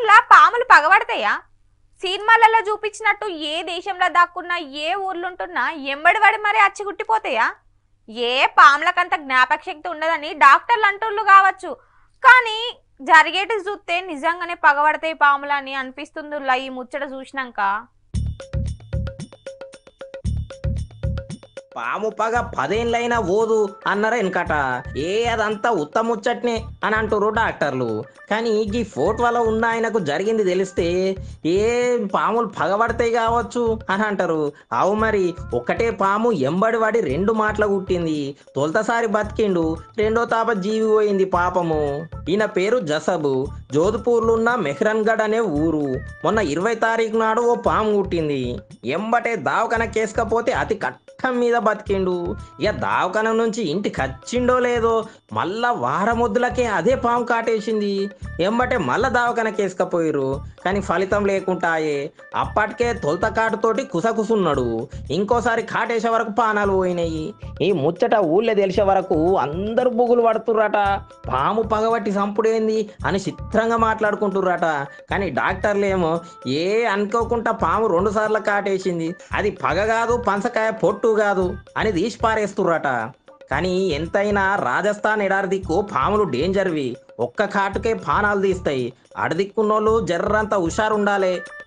దేశంలో పాములు పగబడతాయా సినిమాలలో చూపించినట్టు ఏ దేశంలో దాక్కున్నా ఏ ఊర్లుంటున్నా ఎంబడి పడి మరి అచ్చి గుట్టిపోతాయా ఏ పాములకంత జ్ఞాపక శక్తి ఉండదని డాక్టర్లు అంటుళ్ళు కావచ్చు కానీ జరిగేటి చూస్తే నిజంగానే పగబడతాయి పాములు అని అనిపిస్తుంది ఈ ముచ్చట చూసినాక పాము పగ పదేళ్ళైనా ఓదు అన్నారా వెనకట ఏ అదంతా ఉత్తముచ్చట్నే అని అంటారు డాక్టర్లు కానీ ఈ ఫోటోలో ఉన్న ఆయనకు జరిగింది తెలిస్తే ఏ పాములు పగబడతాయి కావచ్చు అని అంటారు అవు మరి ఒకటే పాము ఎంబడి వాడి రెండు మాటలు కుట్టింది తొలతసారి బతికిండు రెండో తాప జీవి పోయింది పాపము ఈయన పేరు జసబు జోధ్పూర్లో ఉన్న మెహ్రన్గఢ్ అనే ఊరు మొన్న ఇరవై తారీఖు నాడు ఓ పాము కుట్టింది ఎంబటే దావకన కేసుకపోతే అతి కట్టం మీద బతికిండు ఇక దావకనం నుంచి ఇంటికి వచ్చిండో లేదో మళ్ళా వారముద్దులకే అదే పాము కాటేసింది ఎంబటే మళ్ళా దావకన కేసుకపోయిర్రు కానీ ఫలితం లేకుంటాయే అప్పటికే తొలత కాటుతోటి కుసకుసున్నాడు ఇంకోసారి కాటేసే వరకు పానాలు పోయినాయి ఈ ముచ్చట ఊళ్ళో తెలిసే వరకు అందరూ బుగులు పడుతుర్రట పాము పగబట్టి సంపుడేంది అని చిత్రంగా మాట్లాడుకుంటుర్రట కానీ డాక్టర్లేమో ఏ అనుకోకుండా పాము రెండు సార్లు కాటేసింది అది పగ కాదు పంచకాయ పొట్టు కాదు అని తీసి పారేస్తుర్రట కానీ ఎంతైనా రాజస్థాన్ ఎడారి దిక్కు పాములు డేంజర్వి ఒక్క కాటుకే పానాలు తీస్తాయి అడదిక్కున్నోళ్ళు జర్రంత హుషారుండాలి